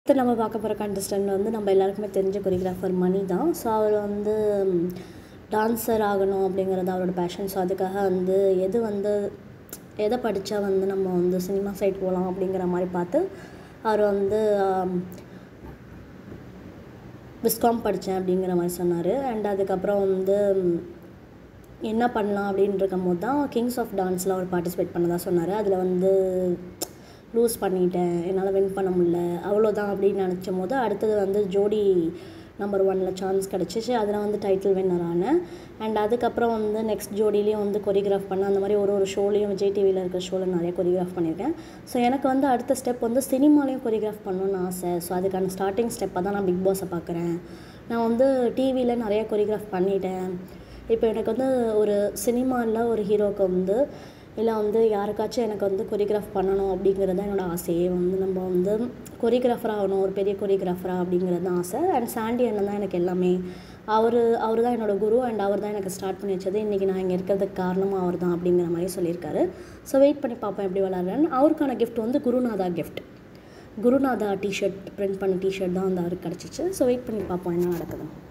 அடுத்து நம்ம பார்க்க போகிற கண்டஸ்டன்ட் வந்து நம்ம எல்லாருக்குமே தெரிஞ்ச கொரியோகிராஃபர் மணி தான் ஸோ அவர் வந்து டான்ஸர் ஆகணும் அப்படிங்கிறது அவரோட பேஷன் ஸோ அதுக்காக வந்து எது வந்து எதை படித்தா வந்து நம்ம வந்து சினிமா சைட் போகலாம் அப்படிங்கிற மாதிரி பார்த்து அவர் வந்து விஸ்காம் படித்தேன் அப்படிங்கிற மாதிரி சொன்னார் அண்ட் அதுக்கப்புறம் வந்து என்ன பண்ணலாம் அப்படின்னு இருக்கும் போது தான் கிங்ஸ் ஆஃப் டான்ஸில் அவர் பார்ட்டிசிபேட் பண்ணதாக சொன்னார் அதில் வந்து லூஸ் பண்ணிட்டேன் என்னால் வின் பண்ண முடியல அவ்வளோதான் அப்படின்னு நினச்சும் போது அடுத்தது வந்து ஜோடி நம்பர் ஒனில் சான்ஸ் கிடச்சிச்சு அதில் வந்து டைட்டில் வின்னர் ஆனேன் அண்ட் அதுக்கப்புறம் வந்து நெக்ஸ்ட் ஜோடிலையும் வந்து கொரியோகிராஃப் பண்ணேன் அந்த மாதிரி ஒரு ஒரு ஷோலையும் விஜய் டிவியில் இருக்கிற ஷோவில் நிறைய கொரியோகிராஃப் பண்ணியிருக்கேன் ஸோ எனக்கு வந்து அடுத்த ஸ்டெப் வந்து சினிமாலையும் கொரியோகிராஃப் பண்ணணும்னு ஆசை ஸோ அதுக்கான ஸ்டார்டிங் ஸ்டெப்பாக தான் நான் பிக் பாஸை பார்க்குறேன் நான் வந்து டிவியில் நிறைய கொரியோகிராஃப் பண்ணிட்டேன் இப்போ எனக்கு வந்து ஒரு சினிமாவில் ஒரு ஹீரோவுக்கு வந்து இல்லை வந்து யாருக்காச்சும் எனக்கு வந்து கொரியோகிராஃப் பண்ணணும் அப்படிங்கிறது தான் என்னோடய ஆசையே வந்து நம்ம வந்து கொரியோகிராஃபர் ஆகணும் ஒரு பெரிய கொரியோகிராஃபராக அப்படிங்கிறது தான் ஆசை அண்ட் சாண்டி அண்ணன் தான் எனக்கு எல்லாமே அவர் அவர் தான் என்னோடய குரு அண்ட் அவர் தான் எனக்கு ஸ்டார்ட் பண்ணி வச்சது இன்றைக்கி நான் இங்கே இருக்கிறதுக்கு காரணமும் அவர் தான் அப்படிங்கிற மாதிரி சொல்லியிருக்காரு ஸோ வெயிட் பண்ணி பார்ப்பேன் எப்படி வளர்றேன்னு அவருக்கான கிஃப்ட் வந்து குருநாதா கிஃப்ட் குருநாதா டிஷர்ட் பிரிண்ட் பண்ண டிஷர்ட் தான் வந்து அவருக்கு கிடச்சிச்சு ஸோ வெயிட் பண்ணி பார்ப்போம் என்ன நடக்குதுன்னு